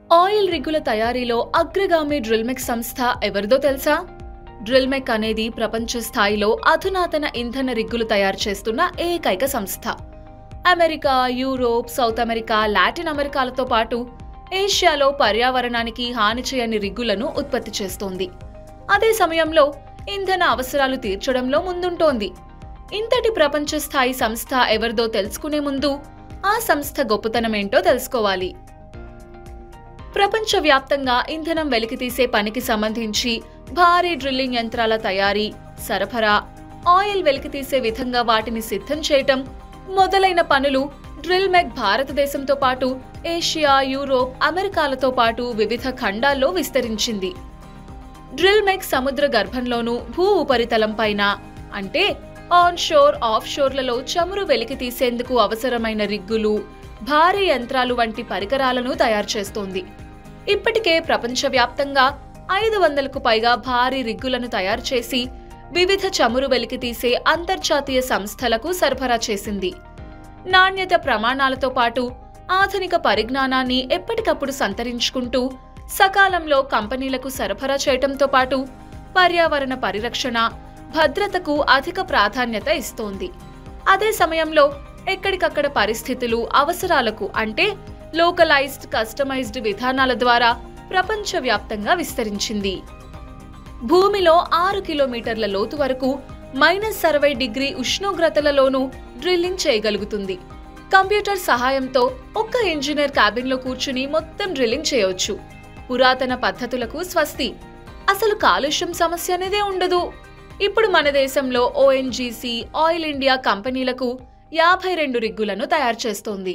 oil రిగ్గుల తయారీలో అగ్రగామి డ్రిల్మెక్ సంస్థ ఎవరిదో తెలుసా డ్రిల్మెక్ అనేది ప్రపంచ స్థాయిలో అధునాతన ఇంధన రిగ్గులు తయారు చేస్తున్న ఏకైక సంస్థ America Europe south America Latin అమెరికాలతో పాటు ఏషియాలో పర్యావరణానికి హాని చేయని రిగ్గులను ఉత్పత్తి చేస్తోంది అదే సమయంలో ఇంధన అవసరాలు తీర్చడంలో ముందుంటోంది ఇంతటి ప్రపంచ స్థాయి సంస్థ ఎవరిదో తెలుసుకునే ముందు ఆ సంస్థ గొప్పతనమేంటో తెలుసుకోవాలి ప్రపంచవ్యాప్తంగా ఇంధనం వెలికితీసే పనికి సంబంధించి భారీ డ్రిల్లింగ్ యంత్రాల తయారీ సరఫరా ఆయిల్ వెలికితీసే విధంగా వాటిని సిద్ధం చేయటం మొదలైన పనులు డ్రిల్ మెగ్ భారతదేశంతో పాటు ఏషియా యూరోప్ అమెరికాలతో పాటు వివిధ ఖండాల్లో విస్తరించింది డ్రిల్ మెగ్ సముద్ర గర్భంలోనూ భూ ఉపరితలం పైన అంటే ఆన్ షోర్ ఆఫ్ షోర్లలో చమురు వెలికి తీసేందుకు అవసరమైన రిగ్గులు భారీ యంత్రాలు వంటి పరికరాలను తయారు చేస్తోంది ఇప్పటికే ప్రపంచవ్యాప్తంగా ఐదు వందలకు పైగా భారీ రిగ్గులను తయారు చేసి వివిధ చమురు వెలికి తీసే అంతర్జాతీయ సంస్థలకు సరఫరా చేసింది నాణ్యత ప్రమాణాలతో పాటు ఆధునిక పరిజ్ఞానాన్ని ఎప్పటికప్పుడు సంతరించుకుంటూ సకాలంలో కంపెనీలకు సరఫరా చేయటంతో పాటు పర్యావరణ పరిరక్షణ భద్రతకు అధిక ప్రాధాన్యత ఇస్తోంది అదే సమయంలో ఎక్కడికక్కడ పరిస్థితులు అవసరాలకు అంటే లోకలైజ్డ్ కస్టమైజ్డ్ విధానాల ద్వారా ప్రపంచవ్యాప్తంగా విస్తరించింది భూమిలో ఆరు కిలోమీటర్ల లోతు వరకు మైనస్ అరవై డిగ్రీ ఉష్ణోగ్రతలలోనూ డ్రిల్లింగ్ చేయగలుగుతుంది కంప్యూటర్ సహాయంతో ఒక్క ఇంజనీర్ క్యాబిన్లో కూర్చుని మొత్తం డ్రిల్లింగ్ చేయవచ్చు పురాతన పద్ధతులకు స్వస్తి అసలు కాలుష్యం సమస్య అనేదే ఉండదు ఇప్పుడు మన దేశంలో ఓఎన్జీసీ ఆయిల్ ఇండియా కంపెనీలకు యాభై రెండు రిగ్గులను తయారు చేస్తోంది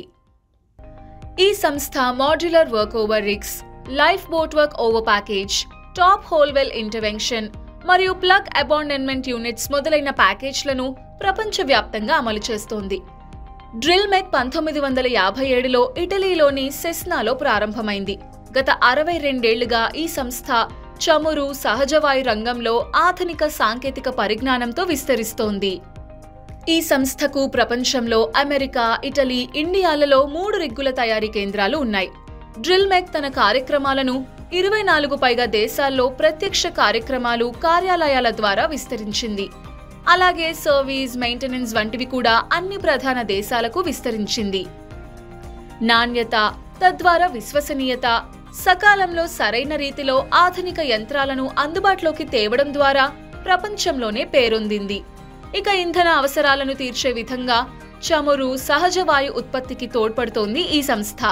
ఈ సంస్థ modular work over rigs life boat work over package top hole well intervention మరియు ప్లగ్ అబాండన్మెంట్ యూనిట్స్ మొదలైన ప్యాకేజ్లను ప్రపంచవ్యాప్తంగా అమలు చేస్తోంది డ్రిల్ మెక్ పంతొమ్మిది వందల యాభై ఏడులో ఇటలీలోని సెస్నాలో ప్రారంభమైంది గత అరవై రెండేళ్లుగా ఈ సంస్థ చమురు సహజవాయు రంగంలో ఆధునిక సాంకేతిక పరిజ్ఞానంతో విస్తరిస్తోంది ఈ సంస్థకు ప్రపంచంలో అమెరికా ఇటలీ ఇండియాలలో మూడు రిగ్గుల తయారీ కేంద్రాలు ఉన్నాయి డ్రిల్ మెక్ తన కార్యక్రమాలను ఇరవై నాలుగు పైగా దేశాల్లో ప్రత్యక్ష కార్యక్రమాలు కార్యాలయాల ద్వారా విస్తరించింది అలాగే సర్వీస్ మెయింటెనెన్స్ వంటివి కూడా అన్ని ప్రధాన దేశాలకు విస్తరించింది నాణ్యత తద్వారా విశ్వసనీయత సకాలంలో సరైన రీతిలో ఆధునిక యంత్రాలను అందుబాటులోకి తేవడం ద్వారా ప్రపంచంలోనే పేరొందింది ఇక ఇంధన అవసరాలను తీర్చే విధంగా చమురు సహజ వాయు ఉత్పత్తికి తోడ్పడుతోంది ఈ సంస్థ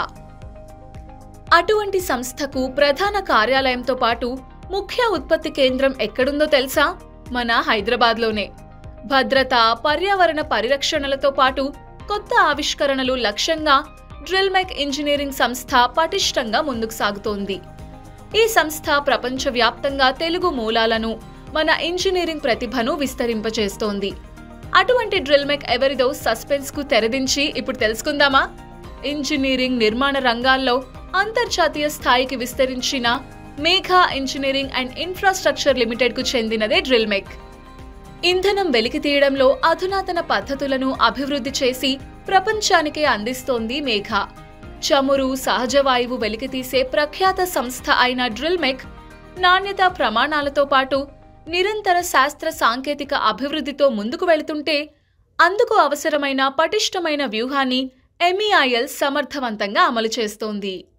అటువంటి సంస్థకు ప్రధాన కార్యాలయంతో పాటు ముఖ్య ఉత్పత్తి కేంద్రం ఎక్కడుందో తెలుసా మన హైదరాబాద్లోనే భద్రత పర్యావరణ పరిరక్షణలతో పాటు కొత్త ఆవిష్కరణలు లక్ష్యంగా డ్రిల్మెక్ ఇంజనీరింగ్ సంస్థ పటిష్టంగా ముందుకు సాగుతోంది ఈ సంస్థ ప్రపంచవ్యాప్తంగా తెలుగు మూలాలను మన ఇంజనీరింగ్ ప్రతిభను విస్తరింపచేస్తోంది అటువంటి డ్రిల్మెక్ ఎవరిదో సస్పెన్స్ కు తెరదించి ఇప్పుడు తెలుసుకుందామా ఇంజనీరింగ్ నిర్మాణ రంగాల్లో అంతర్జాతీయ స్థాయికి విస్తరించిన Megha engineering and infrastructure limited కు చెందినదే డ్రిల్మెక్ ఇంధనం వెలికి తీయడంలో అధునాతన పద్ధతులను అభివృద్ధి చేసి ప్రపంచానికే అందిస్తోంది మేఘ చమురు సహజ వాయువు వెలికితీసే ప్రఖ్యాత సంస్థ అయిన డ్రిల్మెక్ నాణ్యత ప్రమాణాలతో పాటు నిరంతర శాస్త్ర సాంకేతిక అభివృద్ధితో ముందుకు వెళుతుంటే అందుకు అవసరమైన పటిష్టమైన వ్యూహాన్ని ఎంఈఐఎల్ సమర్థవంతంగా అమలు చేస్తోంది